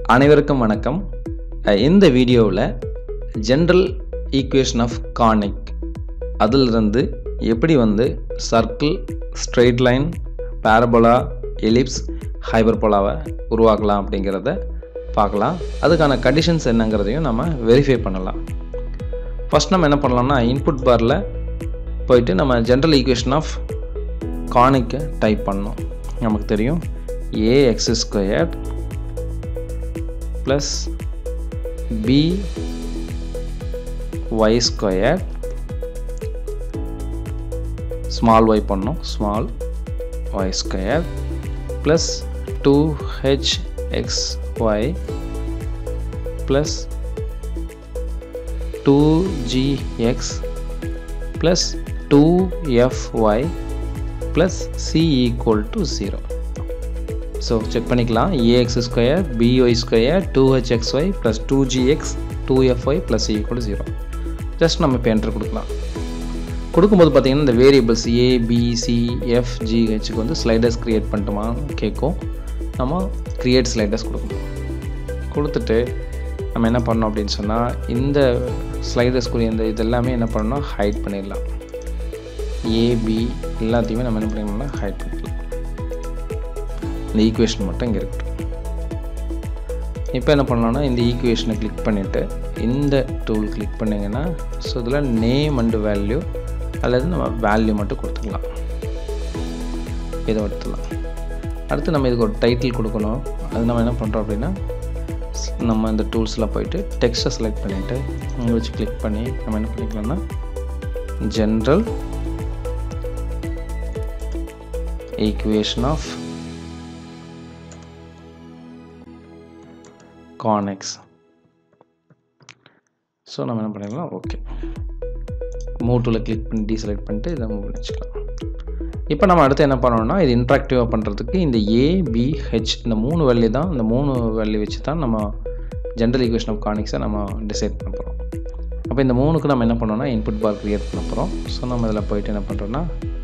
அனைவருக்கும் வணக்கம் அஹ் இந்த வீடியோவில் ஜென்ரல் ஈக்குவேஷன் ஆஃப் கானிக் அதிலிருந்து எப்படி வந்து circle straight line parabola ellipse ஹைபர்போலாவை உருவாக்கலாம் அப்படிங்கிறத பார்க்கலாம் அதுக்கான கண்டிஷன்ஸ் என்னங்கிறதையும் நம்ம வெரிஃபை பண்ணலாம் ஃபஸ்ட் நம்ம என்ன பண்ணலாம்னா இன்புட் பாரில் போயிட்டு நம்ம ஜென்ரல் ஈக்குவேஷன் ஆஃப் கானிக்கை டைப் பண்ணோம் நமக்கு தெரியும் A X square plus B Y square small Y பண்ணோம் small Y square plus two H X Y plus two G X plus two F Y plus C equal to zero so check பண்ணிக்கலாம் A X square B Y square two H X Y plus two G X two F Y plus equal zero just நம்ம இப்போ enter கொடுக்கலாம் கொடுக்கும்போது பார்த்தீங்கன்னா இந்த variables A B C F ஜிஹெச்சுக்கு வந்து sliders create பண்ணிட்டோமா கேட்கும் நம்ம க்ரியேட் ஸ்லைடர்ஸ் கொடுக்கணும் கொடுத்துட்டு நம்ம என்ன பண்ணோம் அப்படின்னு சொன்னால் இந்த ஸ்லைடர்ஸ்க்குரிய இந்த இது எல்லாமே என்ன பண்ணணும் ஹைட் பண்ணிடலாம் ஏபி எல்லாத்தையுமே நம்ம என்ன பண்ணிக்கணும்னா ஹைட் பண்ணிக்கலாம் இந்த ஈக்குவேஷன் மட்டும் இங்கே இருக்கட்டும் இப்போ என்ன பண்ணலாம்னா இந்த ஈக்குவேஷனை கிளிக் பண்ணிவிட்டு இந்த டூல் கிளிக் பண்ணிங்கன்னா ஸோ இதில் நேம் அண்டு வேல்யூ அல்லது நம்ம வேல்யூ மட்டும் கொடுத்துக்கலாம் இதை எடுத்துக்கலாம் அடுத்து நம்ம இதுக்கு ஒரு டைட்டில் கொடுக்கணும் அது நம்ம என்ன பண்ணுறோம் அப்படின்னா நம்ம இந்த டூல்ஸில் போயிட்டு டெக்ஸ்ட்டை செலக்ட் பண்ணிவிட்டு இங்கே வச்சு கிளிக் பண்ணி நம்ம என்ன பண்ணிக்கலாம்னா general equation of convex so நம்ம என்ன பண்ணிக்கலாம் ஓகே மூவ் டூவில் கிளிக் பண்ணி டீசெலக்ட் பண்ணிட்டு இதை மூவ் பண்ணி வச்சுக்கலாம் இப்போ நம்ம அடுத்து என்ன பண்ணணும்னா இது இன்ட்ராக்டிவாக பண்ணுறதுக்கு இந்த ஏபிஹெச் இந்த மூணு வேல்யூ தான் இந்த மூணு வேல்யூ வச்சு தான் நம்ம ஜென்ரல் ஈக்குவேஷன் ஆஃப் கானிக்ஸை நம்ம டிசைட் பண்ண போகிறோம் அப்போ இந்த மூணுக்கு நம்ம என்ன பண்ணோம்னா இன்புட் பார் க்ரியேட் பண்ண போகிறோம் ஸோ நம்ம இதில் போயிட்டு என்ன பண்ணுறோன்னா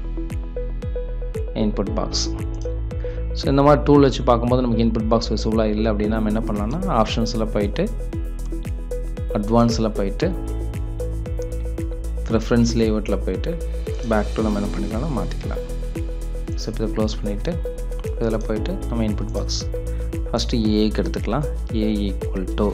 இன்புட் பாக்ஸ் ஸோ இந்த மாதிரி டூல் வச்சு பார்க்கும்போது நமக்கு இன்புட் பாக்ஸ் விசிபிளாக இல்லை அப்படின்னா நம்ம என்ன பண்ணலாம்னா ஆப்ஷன்ஸில் போயிட்டு அட்வான்ஸில் போயிட்டு ப்ரிஃபரன்ஸ் லேஅவுட்டில் போயிட்டு பேக் டு நம்ம என்ன பண்ணிக்கலாம்னா மாற்றிக்கலாம் ஸோ இப்போ இதை க்ளோஸ் பண்ணிவிட்டு இதில் போயிட்டு நம்ம இன்புட் பாக்ஸ் ஃபஸ்ட்டு ஏக்கு எடுத்துக்கலாம் ஏ ஈக்குவல் டு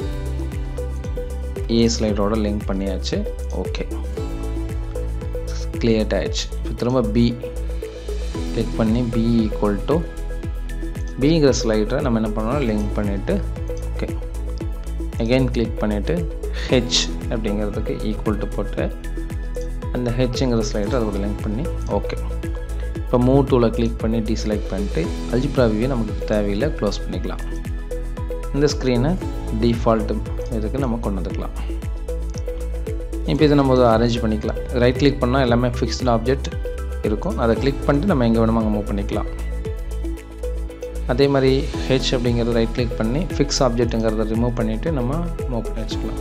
ஏ ஸ்லைடோட லிங்க் பண்ணியாச்சு ஓகே கிளியர்ட் ஆயிடுச்சு இப்போ திரும்ப பி கிளிக் பண்ணி பி ஈக்குவல் டு பிங்கிற ஸ்லைடரை நம்ம என்ன பண்ணணும் லிங்க் பண்ணிவிட்டு ஓகே அகெயின் கிளிக் பண்ணிவிட்டு ஹெச் அப்படிங்கிறதுக்கு ஈக்குவல் டு போட்டு அந்த ஹெச்ங்கிற ஸ்லைடர் அதோட லிங்க் பண்ணி ஓகே இப்போ மூவ் டூவில் கிளிக் பண்ணி டீசெலக்ட் பண்ணிட்டு அல்ஜிப்ரா வியூ நமக்கு தேவையில்லை க்ளோஸ் பண்ணிக்கலாம் இந்த ஸ்க்ரீனை டிஃபால்ட்டு இதுக்கு நம்ம கொண்டு வந்துக்கலாம் இப்போ இதை நம்ம அரேஞ்ச் பண்ணிக்கலாம் ரைட் கிளிக் பண்ணால் எல்லாமே ஃபிக்ஸ்டு ஆப்ஜெக்ட் இருக்கும் அதை கிளிக் பண்ணிட்டு நம்ம எங்கே வேணுமோ அங்கே மூவ் பண்ணிக்கலாம் அதே மாதிரி ஹெச் அப்படிங்கிறத ரைட் கிளிக் பண்ணி ஃபிக்ஸ் ஆப்ஜெக்ட்டுங்கிறத ரிமூவ் பண்ணிவிட்டு நம்ம மூவ் பண்ணி வச்சுக்கலாம்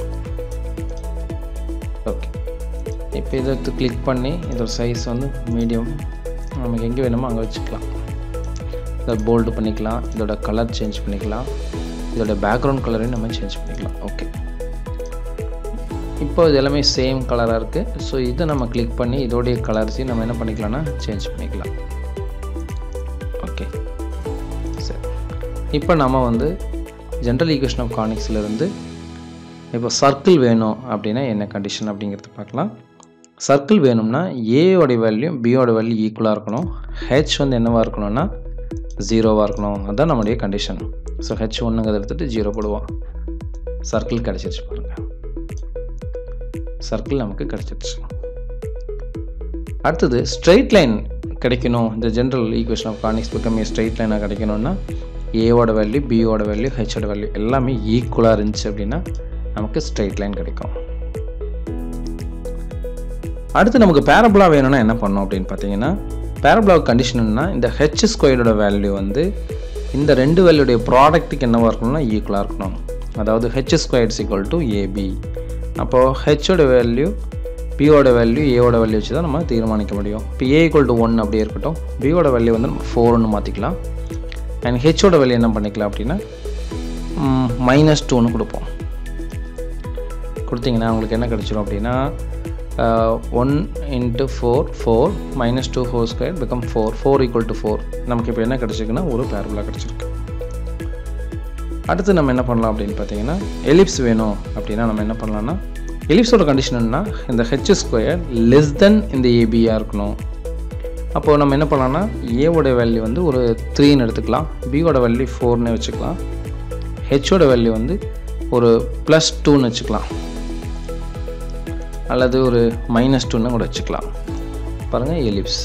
ஓகே இப்போ இதை எடுத்து கிளிக் பண்ணி இதோட சைஸ் வந்து மீடியம் நமக்கு எங்கே வேணுமோ அங்கே வச்சுக்கலாம் இதை போல்டு பண்ணிக்கலாம் இதோட கலர் சேஞ்ச் பண்ணிக்கலாம் இதோட பேக்ரவுண்ட் கலரையும் நம்ம சேஞ்ச் பண்ணிக்கலாம் ஓகே இப்போ இது எல்லாமே சேம் கலராக இருக்குது ஸோ இதை நம்ம கிளிக் பண்ணி இதோடைய கலர்ஸையும் நம்ம என்ன பண்ணிக்கலாம்னா சேஞ்ச் பண்ணிக்கலாம் ஓகே சரி இப்போ நம்ம வந்து ஜென்ரல் ஈக்குவேஷன் ஆஃப் கானிக்ஸ்லேருந்து இப்போ சர்க்கிள் வேணும் அப்படின்னா என்ன கண்டிஷன் அப்படிங்கிறத பார்க்கலாம் சர்க்கிள் வேணும்னா ஏயோடைய வேல்யூ பியோட வேல்யூ ஈக்குவலாக இருக்கணும் ஹெச் வந்து என்னவாக இருக்கணும்னா ஜீரோவாக இருக்கணும் அதுதான் நம்முடைய கண்டிஷன் ஸோ ஹெச் ஒன்றுங்கிறத எடுத்துகிட்டு ஜீரோ போடுவோம் சர்க்கிள் கிடச்சிருச்சு பாருங்கள் சர்க்கிள் நமக்கு கிடச்சிருச்சு அடுத்தது ஸ்ட்ரெயிட் லைன் கிடைக்கணும் இந்த general equation of conics become straight லைனாக கிடைக்கணும்னா ஏவோட வேல்யூ பியோட வேல்யூ ஹெச்சோட வேல்யூ எல்லாமே ஈக்குவலாக இருந்துச்சு அப்படின்னா நமக்கு ஸ்ட்ரெயிட் லைன் கிடைக்கும் அடுத்து நமக்கு பேரபுலா வேணும்னா என்ன பண்ணோம் அப்படின்னு பார்த்தீங்கன்னா பேரபுலா கண்டிஷன்னா இந்த ஹெச் ஸ்கொயரோட வேல்யூ வந்து இந்த ரெண்டு வேல்யூடைய ப்ராடக்ட்டுக்கு என்னவாக இருக்கணும்னா ஈக்குவலாக இருக்கணும் அதாவது H squares equal to AB அப்போது ஹெச்சோட வேல்யூ பியோட வேல்யூ ஏவோட வேல்யூ வச்சு தான் நம்ம தீர்மானிக்க முடியும் இப்போ ஏ ஈக்குவல் டு ஒன் அப்படியே இருக்கட்டும் பியோட வேல்யூ வந்து நம்ம ஃபோர்னு மாற்றிக்கலாம் அண்ட் ஹெச்சோட வேல்யூ என்ன பண்ணிக்கலாம் அப்படின்னா மைனஸ் டூன்னு கொடுப்போம் கொடுத்தீங்கன்னா உங்களுக்கு என்ன கிடச்சிரும் அப்படின்னா one into four four minus two four square become four four equal to four நமக்கு இப்போ என்ன கிடச்சிருக்குன்னா ஒரு பேரபுளாக கிடச்சிருக்கு அடுத்து நம்ம என்ன பண்ணலாம் அப்படின்னு பார்த்தீங்கன்னா எலிப்ஸ் வேணும் அப்படின்னா நம்ம என்ன பண்ணலாம்னா எலிப்ஸோட கண்டிஷன் என்னன்னா இந்த ஹெச் ஸ்கொயர் லெஸ் தென் இந்த ஏபியாக இருக்கணும் அப்போது நம்ம என்ன பண்ணலாம்னா ஏவோட வேல்யூ வந்து ஒரு த்ரீன்னு எடுத்துக்கலாம் பியோட வேல்யூ ஃபோர்னு வச்சுக்கலாம் ஹெச்சோட வேல்யூ வந்து ஒரு ப்ளஸ் டூன்னு வச்சுக்கலாம் அல்லது ஒரு மைனஸ் டூன்னு கூட வச்சுக்கலாம் பாருங்கள் எலிப்ஸ்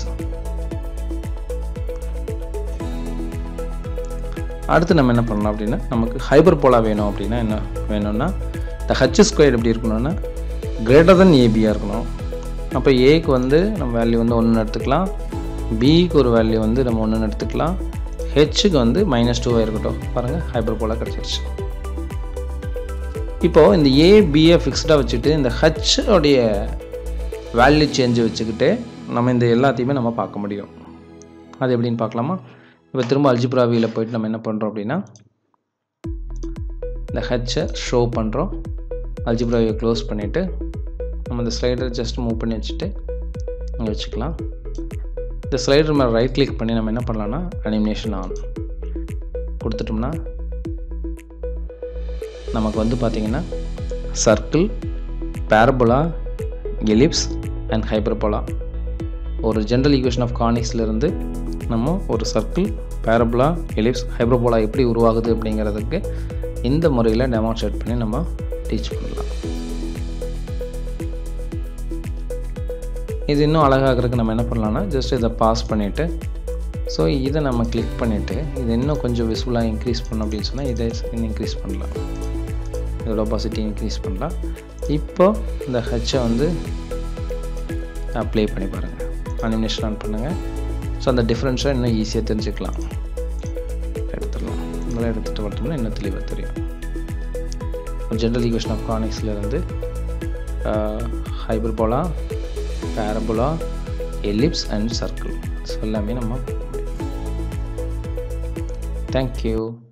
அடுத்து நம்ம என்ன பண்ணலாம் அப்படின்னா நமக்கு ஹைபர் போலா வேணும் அப்படின்னா என்ன வேணும்னா இந்த ஹச் ஸ்கொயர் எப்படி இருக்கணும்னா கிரேட்டர் தென் ஏபியாக இருக்கணும் அப்போ ஏக்கு வந்து நம்ம வேல்யூ வந்து ஒன்று எடுத்துக்கலாம் பிக்கு ஒரு வேல்யூ வந்து நம்ம ஒன்று எடுத்துக்கலாம் ஹெச்சுக்கு வந்து மைனஸ் டூவாக இருக்கட்டும் பாருங்கள் ஹைபர் போலா கிடச்சிருச்சு இப்போது இந்த ஏ பியை ஃபிக்ஸ்டாக வச்சுட்டு இந்த ஹச் உடைய வேல்யூ சேஞ்சு வச்சுக்கிட்டு நம்ம இந்த எல்லாத்தையுமே நம்ம பார்க்க முடியும் அது எப்படின்னு பார்க்கலாமா இப்போ திரும்ப அல்ஜிப்ராவியில் போயிட்டு நம்ம என்ன பண்ணுறோம் அப்படின்னா இந்த ஹெச்சை ஷோ பண்ணுறோம் அல்ஜிப்ராவியை க்ளோஸ் பண்ணிவிட்டு நம்ம இந்த ஸ்லைடர் ஜஸ்ட் மூவ் பண்ணி வச்சுட்டு இங்கே வச்சுக்கலாம் இந்த ஸ்லைடர் மேலே ரைட் கிளிக் பண்ணி நம்ம என்ன பண்ணலாம்னா அனிமேஷன் ஆன் கொடுத்துட்டோம்னா நமக்கு வந்து பார்த்திங்கன்னா circle parabola ellipse and hyperbola ஒரு ஜென்ரல் ஈக்குவேஷன் ஆஃப் கானிக்ஸ்லேருந்து நம்ம ஒரு சர்க்கிள் பேரபோலா எலிப்ஸ் ஹைப்ரோபோலா எப்படி உருவாகுது அப்படிங்கிறதுக்கு இந்த முறையில் டெமான்ஸ்ட்ரேட் பண்ணி நம்ம டீச் பண்ணலாம் இது இன்னும் அழகாகிறதுக்கு நம்ம என்ன பண்ணலாம்னா ஜஸ்ட் இதை பாஸ் பண்ணிவிட்டு ஸோ இதை நம்ம கிளிக் பண்ணிவிட்டு இது இன்னும் கொஞ்சம் விசுவலாக இன்க்ரீஸ் பண்ணோம் அப்படின்னு சொன்னால் இதை இன்னும் இன்க்ரீஸ் பண்ணலாம் இதோட ஒபாசிட்டி இன்க்ரீஸ் பண்ணலாம் இப்போ இந்த ஹெச்சை வந்து அப்ளை பண்ணி பாருங்கள் அனிமேஷன் ஆன் பண்ணுங்கள் ஸோ அந்த டிஃப்ரென்ஸை இன்னும் ஈஸியாக தெரிஞ்சுக்கலாம் எடுத்துடலாம் இதெல்லாம் எடுத்துகிட்டு வரட்டோம்னா இன்னும் தெளிவாக தெரியும் ஜென்ரல் ஈக்குவேஷன் ஆஃப் கானிக்ஸ்லேருந்து hyperbola parabola ellipse and circle so எல்லாமே நம்ம தேங்க்யூ